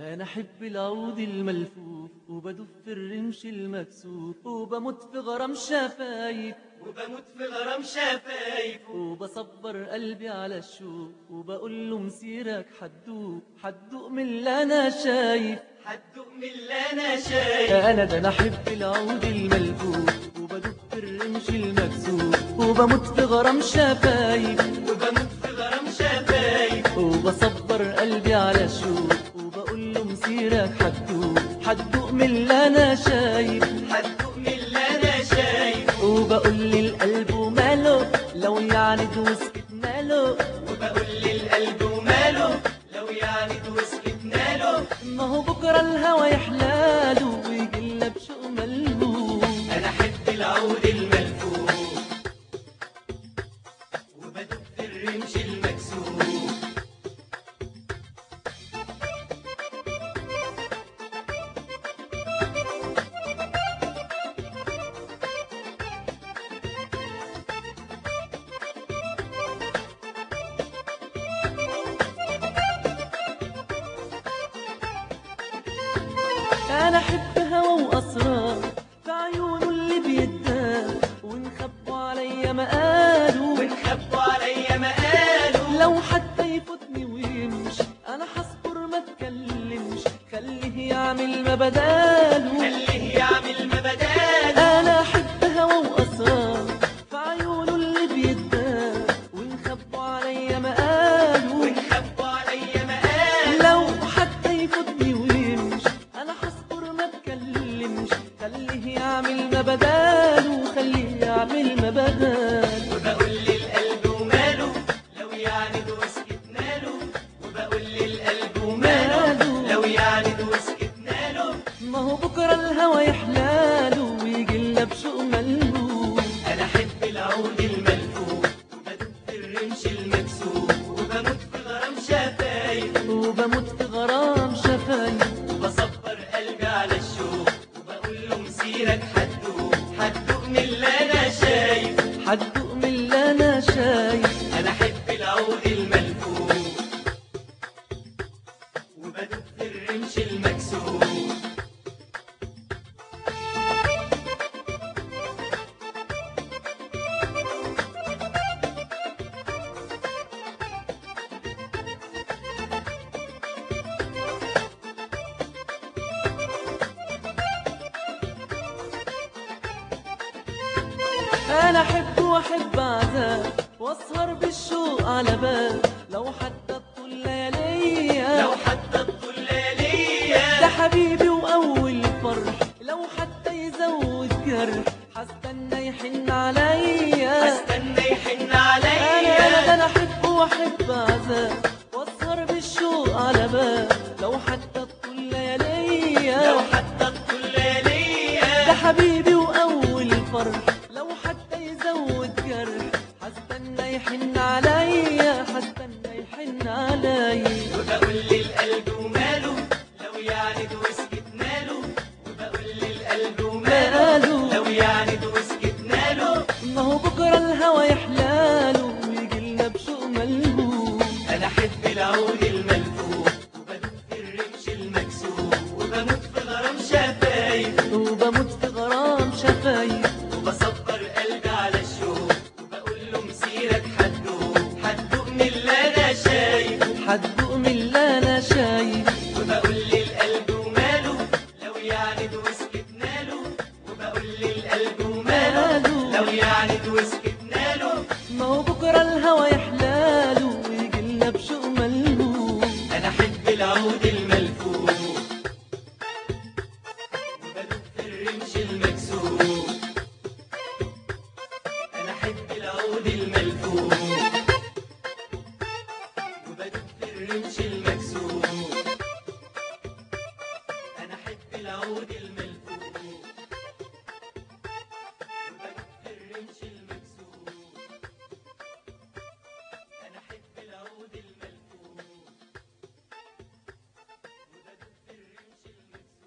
أنا أحب العود الملفوف وبدف في الرمش المكسوف وبموت في غرام شفايف وبموت في غرام شفايف وبصبر قلبي على الشوق وبقول له مسيرك حدوق حدوق من اللي أنا شايف حدوق من اللي انا شايف أنا ده أنا أحب العود الملفوف وبدف في الرمش المكسوف وبموت في غرام شفايف وبموت في غرام شفايف وبصبر قلبي على الشوق وبقول له مسيرك حدوق حدوق من اللي أنا شايف حدوق من اللي انا شايف وبقول للقلب وماله لو يعند وسكتنا له وبقول للقلب وماله لو يعني وسكتنا له ما هو بكرة الهوى يحلاله ويجيلنا بشوق ملهوف انا احب العود الملفوف وبدق في الرمش المكسور أنا أحب هوى وأسرار في عيونه اللي بيدار ونخبوا عليا مقاله ونخبوا عليا مقاله لو حتى يفوتني ويمشي أنا هصبر ما اتكلمش خليه يعمل ما بداله خليه يعمل ما بداله أنا أحب هوى وأسرار في عيونه اللي بيدار ونخبوا عليا مقاله ونخبوا عليا مقاله لو حتى يفوتني ويمشي انا هصبر ما اتكلمش خليه يعمل ما بداله خليه يعمل ما بداله وبقول للقلب وماله لو يعني وسكتنا له وبقول للقلب وماله لو يعني وسكتنا له ما هو بكره الهوى يحلاله ويجي لنا بشوق ملهوف انا احب العود الملفوف وبدق في الرمش المكسور وبموت في غرام شفايف وبموت في غرام شفايف وبصبر قلبي على الشوق وبقول له مسيرك حدوق حدوق من اللي انا شايف حدوق من اللي انا شايف انا احب العود الملفوف وبدق في الرمش المكسور انا احب واحب عذاب واسهر بالشوق على بال لو حتى طول لياليا لو حتى الطول لياليا ده حبيبي واول فرح لو حتى يزود جرح هستنى يحن عليا استنى يحن انا انا عليا ده انا احب واحب عذاب واسهر بالشوق على بال لو حتى طول لو لياليا حتى الطول ده لياليا حبيبي واول فرح لو حتى يزود جرح هستنى يحن عليا هستنى يحن عليا وبقول للقلب وماله لو يعني وسكتنا له وبقول للقلب وماله ماله. لو يعني وسكتنا له ما هو بكره الهوى يحلاله ويجي لنا بشوق ملهوف انا احب العود الملفوف وبدق في الرمش المكسور وبموت في غرام شفايف وبموت في غرام شفايف وبصبر قلبي على الشوق وبقول له مسيرك حدوق حدوق من اللي انا شايف حدوق من اللي انا شايف وبقول للقلب وماله لو يعني وسكتنا له وبقول للقلب وماله لو يعني وسكتنا له ما هو بكره الهوى يحلاله ويجي لنا بشوق ملهوف انا احب العود الملفوف وبدق في الرمش المكسور انا احب العود الملفوف وبدق في الرمش المكسور